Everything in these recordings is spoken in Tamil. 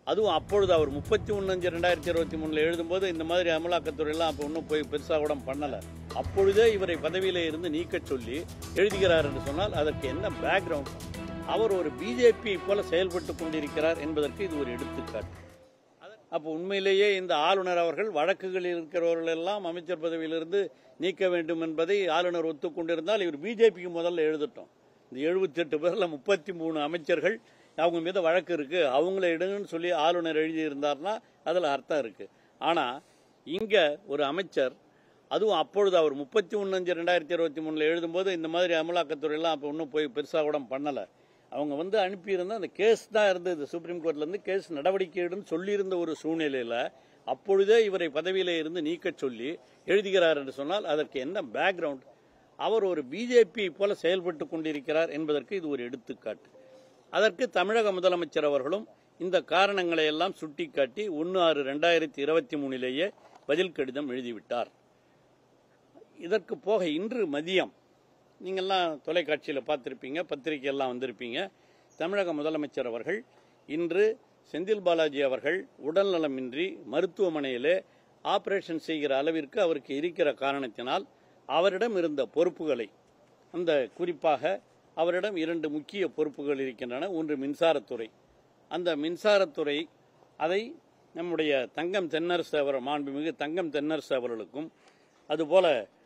அதுவும் அப்பொழுது அவர் முப்பத்தி ஒன்று அஞ்சு ரெண்டாயிரத்தி இருபத்தி மூணில் எழுதும்போது இந்த மாதிரி அமலாக்கத்துறையெல்லாம் அப்போ இன்னும் போய் பெருசாக கூட பண்ணலை அப்பொழுதே இவரை பதவியில இருந்து நீக்கச் சொல்லி எழுதுகிறார் என்று சொன்னால் அதற்கு என்ன பேக்ரவுண்ட் அவர் ஒரு பிஜேபி போல செயல்பட்டு கொண்டிருக்கிறார் என்பதற்கு இது ஒரு எடுத்துக்காட்டு அப்போ உண்மையிலேயே இந்த ஆளுநர் அவர்கள் வழக்குகளில் இருக்கிறவர்கள் எல்லாம் அமைச்சர் பதவியிலிருந்து நீக்க வேண்டும் என்பதை ஆளுநர் ஒத்துக்கொண்டிருந்தால் இவர் பிஜேபிக்கு முதல்ல எழுதட்டும் இந்த எழுபத்தி எட்டு பேர்ல முப்பத்தி மூணு அமைச்சர்கள் அவங்க மீது வழக்கு இருக்கு அவங்கள எடுங்கன்னு சொல்லி ஆளுநர் எழுதியிருந்தார்னா அதுல அர்த்தம் இருக்கு ஆனா இங்க ஒரு அமைச்சர் அதுவும் அப்பொழுது அவர் முப்பத்தி ஒன்று அஞ்சு ரெண்டாயிரத்தி இருபத்தி மூணுல எழுதும்போது இந்த மாதிரி அமலாக்கத்துறையெல்லாம் அப்போ இன்னும் போய் பெருசாக கூட பண்ணலை அவங்க வந்து அனுப்பியிருந்த அந்த கேஸ் தான் இருந்தது சுப்ரீம் கோர்ட்ல இருந்து கேஸ் நடவடிக்கை எடுன்னு சொல்லியிருந்த ஒரு சூழ்நிலையில அப்பொழுதே இவரை பதவியில இருந்து நீக்கச் சொல்லி எழுதுகிறார் என்று சொன்னால் அதற்கு என்ன பேக்ரவுண்ட் அவர் ஒரு பிஜேபி போல செயல்பட்டு கொண்டிருக்கிறார் என்பதற்கு இது ஒரு எடுத்துக்காட்டு அதற்கு தமிழக முதலமைச்சர் அவர்களும் இந்த காரணங்களை எல்லாம் சுட்டிக்காட்டி ஒன்று ஆறு ரெண்டாயிரத்தி இருபத்தி மூணிலேயே பதில் கடிதம் எழுதிவிட்டார் இதற்கு போக இன்று மதியம் நீங்கள்லாம் தொலைக்காட்சியில் பார்த்துருப்பீங்க பத்திரிகை எல்லாம் வந்திருப்பீங்க தமிழக முதலமைச்சர் அவர்கள் இன்று செந்தில் பாலாஜி அவர்கள் உடல்நலமின்றி மருத்துவமனையிலே ஆபரேஷன் செய்கிற அளவிற்கு அவருக்கு இருக்கிற காரணத்தினால் அவரிடம் இருந்த பொறுப்புகளை அந்த குறிப்பாக அவரிடம் இரண்டு முக்கிய பொறுப்புகள் இருக்கின்றன ஒன்று மின்சாரத்துறை அந்த மின்சாரத்துறை அதை நம்முடைய தங்கம் தென்னரசு அவர் மாண்புமிகு தங்கம் தென்னரசு அவர்களுக்கும் அதுபோல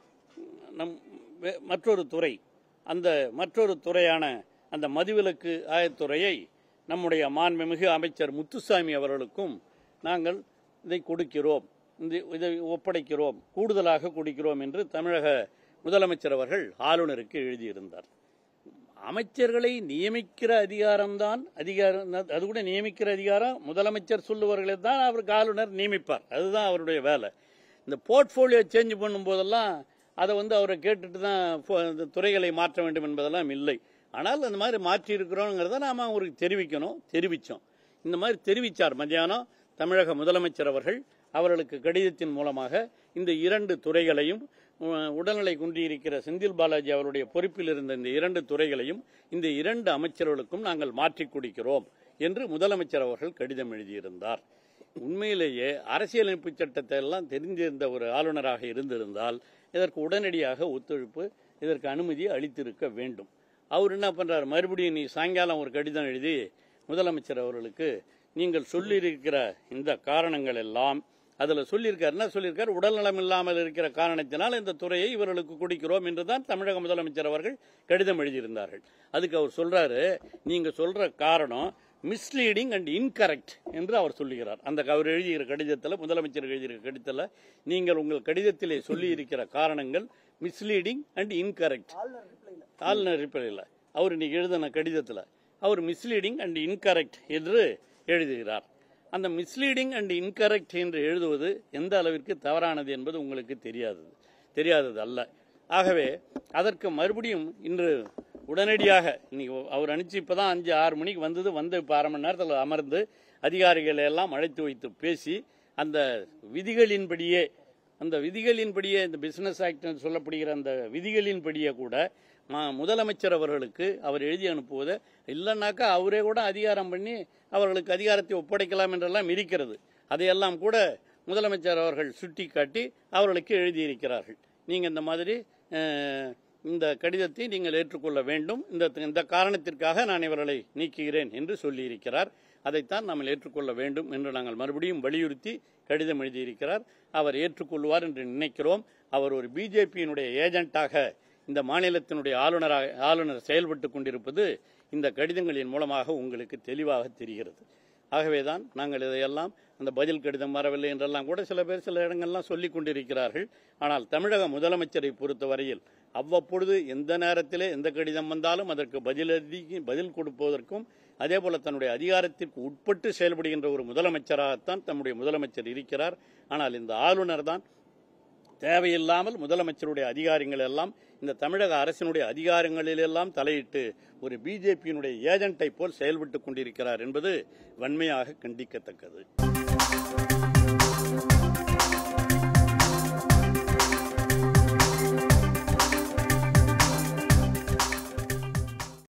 நம் வே- மற்றொரு துறை அந்த மற்றொரு துறையான அந்த மதுவிலக்கு ஆயத்துறையை நம்முடைய மாண்புமிகு அமைச்சர் முத்துசாமி அவர்களுக்கும் நாங்கள் இதை கொடுக்கிறோம் இந்த இதை ஒப்படைக்கிறோம் கூடுதலாக கொடுக்கிறோம் என்று தமிழக முதலமைச்சர் அவர்கள் ஆளுநருக்கு எழுதியிருந்தார் அமைச்சர்களை நியமிக்கிற அதிகாரம்தான் அதிகாரம் அது கூட நியமிக்கிற அதிகாரம் முதலமைச்சர் சொல்லுவர்களை தான் அவருக்கு ஆளுநர் நியமிப்பார் அதுதான் அவருடைய வேலை இந்த போர்ட்ஃபோலியோ சேஞ்ச் பண்ணும் போதெல்லாம் அதை வந்து அவரை கேட்டுட்டு தான் போ- இந்த துறைகளை மாற்ற வேண்டும் என்பதெல்லாம் இல்லை ஆனால் அந்த மாதிரி மாற்றி இருக்கிறோங்கிறத நாம அவருக்கு தெரிவிக்கணும் தெரிவித்தோம் இந்த மாதிரி தெரிவித்தார் மத்தியானம் தமிழக முதலமைச்சர் அவர்கள் அவர்களுக்கு கடிதத்தின் மூலமாக இந்த இரண்டு துறைகளையும் உ- உடல்நிலை குன்றியிருக்கிற செந்தில் பாலாஜி அவருடைய பொறுப்பில் இருந்த இந்த இரண்டு துறைகளையும் இந்த இரண்டு அமைச்சர்களுக்கும் நாங்கள் மாற்றிக் கொடுக்கிறோம் என்று முதலமைச்சர் அவர்கள் கடிதம் எழுதியிருந்தார் உண்மையிலேயே அரசியலமைப்பு சட்டத்தை எல்லாம் தெரிந்திருந்த ஒரு ஆளுநராக இருந்திருந்தால் இதற்கு உடனடியாக ஒத்துழைப்பு இதற்கு அனுமதி அளித்திருக்க வேண்டும் அவர் என்ன பண்றாரு மறுபடியும் நீ சாயங்காலம் ஒரு கடிதம் எழுதி முதலமைச்சர் அவர்களுக்கு நீங்கள் சொல்லியிருக்கிற இந்த காரணங்கள் எல்லாம் அதுல சொல்லியிருக்காரு என்ன சொல்லியிருக்காரு உடல்நலம் இல்லாமல் இருக்கிற காரணத்தினால் இந்த துறையை இவர்களுக்கு கொடுக்கிறோம் என்றுதான் தமிழக முதலமைச்சர் அவர்கள் கடிதம் எழுதியிருந்தார்கள் அதுக்கு அவர் சொல்றாரு நீங்க சொல்ற காரணம் மிஸ்லீடிங் அண்ட் இன்கரெக்ட் என்று அவர் சொல்லுகிறார் அந்த அவர் எழுதியிருக்கிற கடிதத்தில் முதலமைச்சர் எழுதியிருக்கிற கடிதத்தில் நீங்கள் உங்கள் கடிதத்திலே சொல்லியிருக்கிற காரணங்கள் மிஸ்லீடிங் அண்ட் இன்கரெக்ட் ஆளுநர் ரிப்ளையில் அவர் இன்னைக்கு எழுதின கடிதத்தில் அவர் மிஸ்லீடிங் அண்ட் இன்கரெக்ட் என்று எழுதுகிறார் அந்த மிஸ்லீடிங் அண்ட் இன்கரெக்ட் என்று எழுதுவது எந்த அளவிற்கு தவறானது என்பது உங்களுக்கு தெரியாதது தெரியாதது அல்ல ஆகவே அதற்கு மறுபடியும் இன்று உடனடியாக இன்னைக்கு அவர் அனுப்பிச்சு இப்பதான் அஞ்சு ஆறு மணிக்கு வந்தது வந்து இப்போ அரை மணி நேரத்தில் அமர்ந்து அதிகாரிகளை எல்லாம் அழைத்து வைத்து பேசி அந்த விதிகளின்படியே அந்த விதிகளின்படியே இந்த பிசினஸ் ஆக்ட் சொல்லப்படுகிற அந்த விதிகளின்படியே கூட ம- முதலமைச்சர் அவர்களுக்கு அவர் எழுதி அனுப்புவதை இல்லைன்னாக்கா அவரே கூட அதிகாரம் பண்ணி அவர்களுக்கு அதிகாரத்தை ஒப்படைக்கலாம் என்றெல்லாம் இருக்கிறது அதையெல்லாம் கூட முதலமைச்சர் அவர்கள் சுட்டிக்காட்டி அவர்களுக்கு எழுதியிருக்கிறார்கள் நீங்க இந்த மாதிரி அஹ், இந்த கடிதத்தை நீங்கள் ஏற்றுக்கொள்ள வேண்டும் இந்த இந்த காரணத்திற்காக நான் இவர்களை நீக்குகிறேன் என்று சொல்லியிருக்கிறார் அதைத்தான் நாம் ஏற்றுக்கொள்ள வேண்டும் என்று நாங்கள் மறுபடியும் வலியுறுத்தி கடிதம் எழுதியிருக்கிறார் அவர் ஏற்றுக்கொள்வார் என்று நினைக்கிறோம் அவர் ஒரு பிஜேபியினுடைய ஏஜென்ட்டாக இந்த மாநிலத்தினுடைய ஆளுநராக ஆளுநர் செயல்பட்டு கொண்டிருப்பது இந்த கடிதங்களின் மூலமாக உங்களுக்கு தெளிவாக தெரிகிறது ஆகவேதான் நாங்கள் இதையெல்லாம் அந்த பதில் கடிதம் வரவில்லை என்றெல்லாம் கூட சில பேர் சில இடங்கள்லாம் சொல்லிக் கொண்டிருக்கிறார்கள் ஆனால் தமிழக முதலமைச்சரை பொறுத்தவரையில் அவ்வப்பொழுது எந்த நேரத்திலே எந்த கடிதம் வந்தாலும் அதற்கு பதிலடி பதில் கொடுப்பதற்கும் அதே போல தன்னுடைய அதிகாரத்திற்கு உட்பட்டு செயல்படுகின்ற ஒரு முதலமைச்சராகத்தான் தம்முடைய முதலமைச்சர் இருக்கிறார் ஆனால் இந்த ஆளுநர் தான் தேவையில்லாமல் முதலமைச்சருடைய அதிகாரங்கள் எல்லாம் இந்த தமிழக அரசினுடைய அதிகாரங்களிலெல்லாம் தலையிட்டு ஒரு பிஜேபியினுடைய ஏஜென்ட்டை போல் செயல்பட்டுக் கொண்டிருக்கிறார் என்பது வன்மையாக கண்டிக்கத்தக்கது